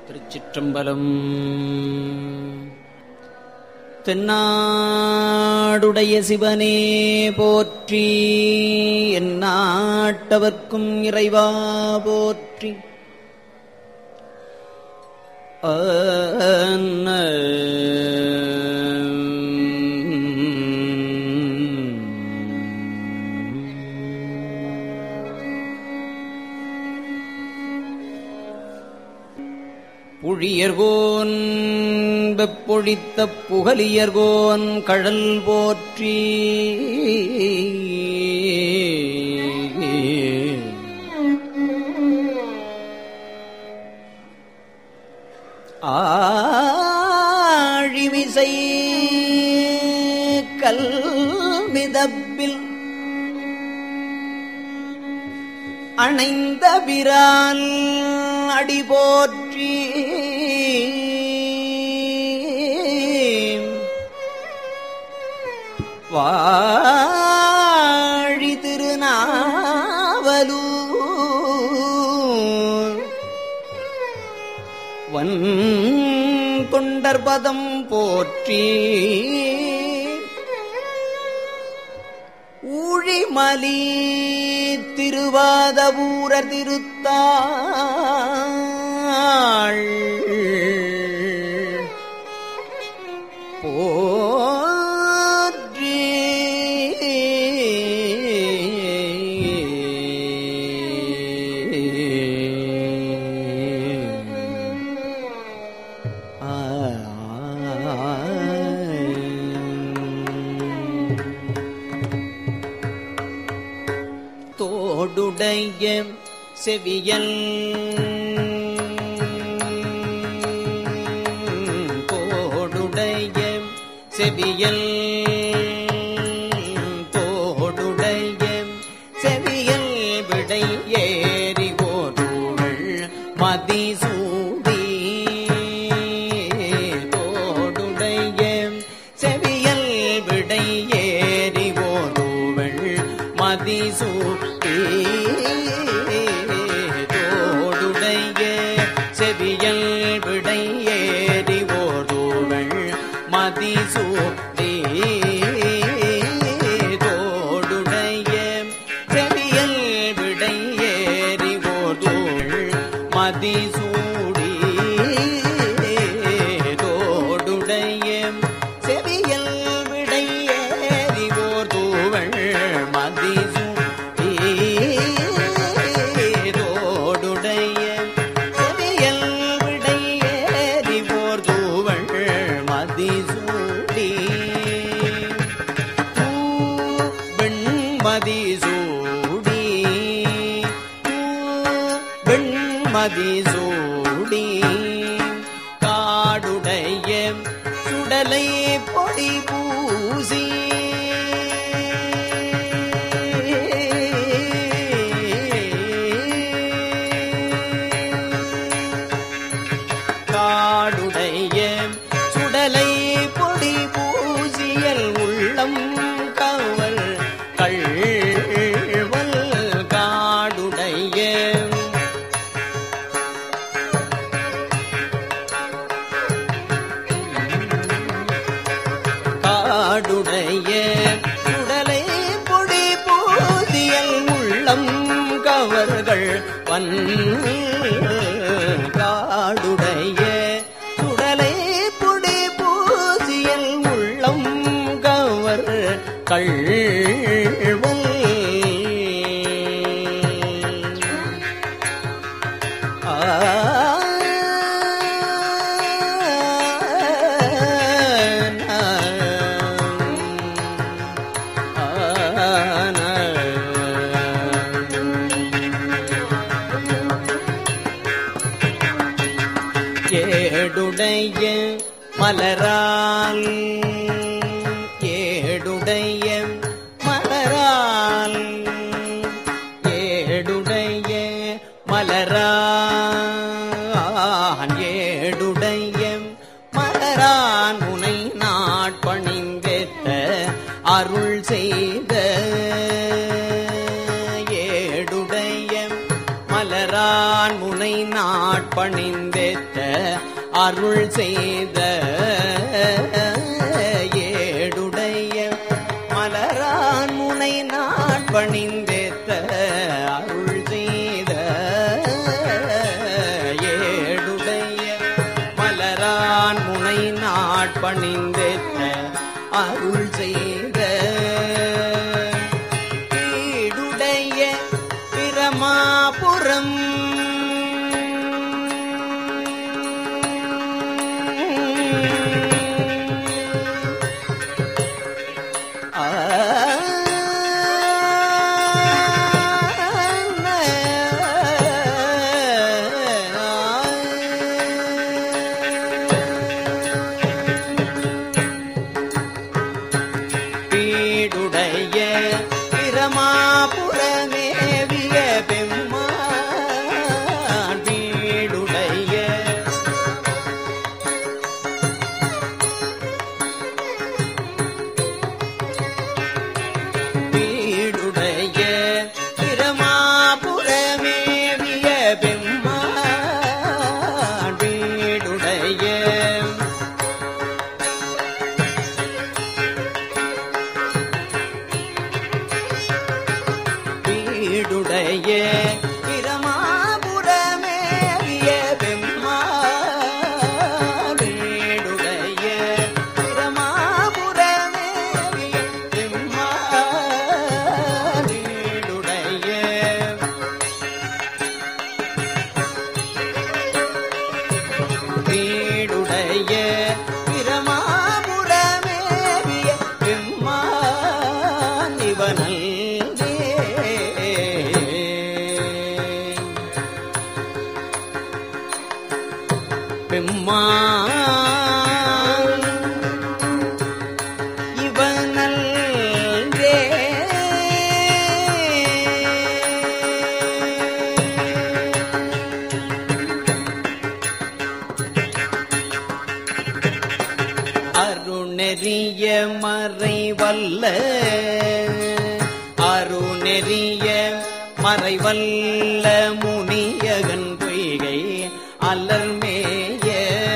திருச்சிற்றம்பலம் தென்னாடுடைய சிவனே போற்றி எந்நாட்டவர்க்கும் இறைவா போற்றி அன்ன புழியர்கோன் வெப்பொழித்த புகலியர்கோன் கழல் போற்றி ஆழிமிசை கல்மிதப்பில் அணைந்த பிரான் அடி போற்றி வாழி திருநாவலூர் வன் தொண்டர்பதம் போற்றி ஊழிமலி திருவாதபூர திருத்தாள் போற்றி தோடுடைய செவியல் தோடுடைய செவியல் தோடுடைய செவியல் விடை ஏறி ஓடுவள் மதிசூடி தோடுடைய செவியல் விடை ஏறி ஓடுவள் மதிசூடி தோடுடைய செவியல் விடை ஏறி ஓடுவள் மதிசூடி தோடுடைய செவியல் விடை ஏறி ஓடுவள் மதிசூடி தோடுடைய செவியல் விடை ஏறி ஓடுவள் மதிசூடி தோடுடைய செவியல் விடை ஏறி ஓடுவள் மதிசூடி வெண்மதி சூடி வெண்மதி சூடி காடுடைய சுடலை பொடி பூசி காடுடைய சுடலை பொடி பூசியல் உள்ளம் கவல் கள்வல் காடுடைய காடுடைய சுடலை பொடி பூசியல் உள்ளம் கவர்கள் வன் காடுடைய சுடலை பொடி பூசியல் உள்ளம் கவர் கள்வல் ஏடுடைய மலரால் ஏடுடைய மலரால் ஏடுடைய மலரான் ஏடுடைய மலரான் உனை நாட்பணிந்தேத்த அருள் செய்த ஏடுடைய மலரான் முனை நாட்பணிந்தேத்த அருள் செய்த ஏடுடைய மலரான் முனை நாட்பணிந்தேத்த அருள் செய்த ஏடுடைய மலரான் முனை நாட்பணிந்தேத்த அருள் செய்த வீடுடைய பிரமாபுரம் வீடுடைய பிரமாபுரமேவிய பெம்மான் வீடுடைய வீடுடைய பிரமாபுரமேவிய பெம்மான் வீடுடைய வீடுடைய பிரமாபுரமேவிய பெம்மான் வீடுடைய பிரமாபுரமேவிய பெம்மான் வீடுடைய வீடுடைய பிரமாபுரமேவிய பெம்மான் இவனல்லே பெம்மான் இவனல்லே அருணெறிய மறைவல்ல அருணெறிய மறைவல்ல முனியகன் பொய்கை அலர்மேய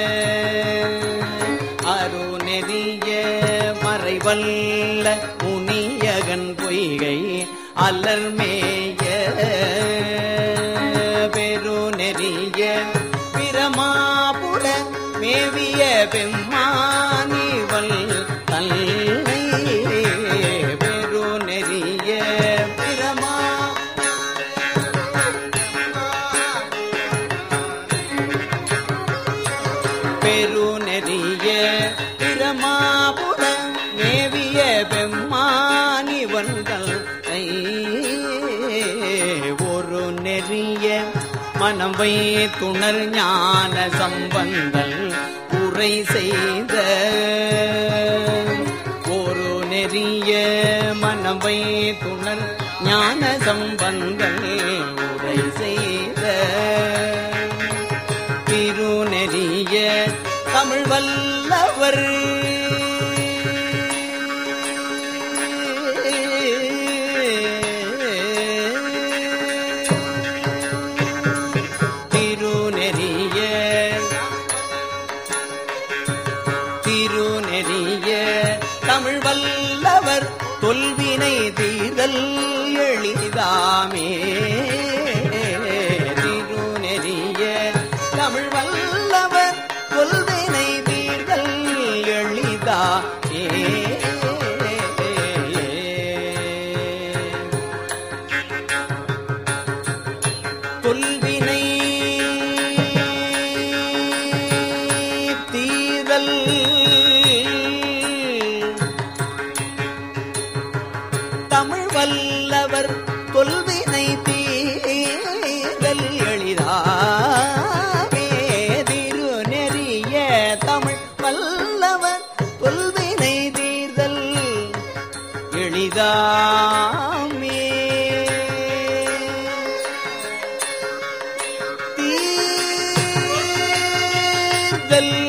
அருணெறிய மறைவல்ல முனியகன் பொய்கை அலர்மேய பெருநெறிய பிரமாபுர மேவிய பெம்மானிவள் தல்லை பெருநெறிய பிரமா பெருநெறிய பிரமாபுர மேவிய பெம்மானிவன்கள் ஒரு நெறிய மனம் வை துணர் ஞான சம்பந்தல் உரை செய்த ஒரு நெறிய மனம் வை துணர் ஞான சம்பந்தல் உரை செய்த திருநெறிய தமிழ் வல்லவர் திருநெறிய திருநெறிய தமிழ் வல்லவர் தொல்வினை தீரல் எளிதாமே திருநெறிய தமிழ் வல்லவர் கொள்வினை தீர்தல் எளிதா கொள்வினை தீரல் தமிழ் வல்லவர் கொள்வினை தீரல் எளிதாமே திருநெறிய தமிழ் வல்லவர் கொள்வினை தீர்தல் எளிதாமே தீர்தல்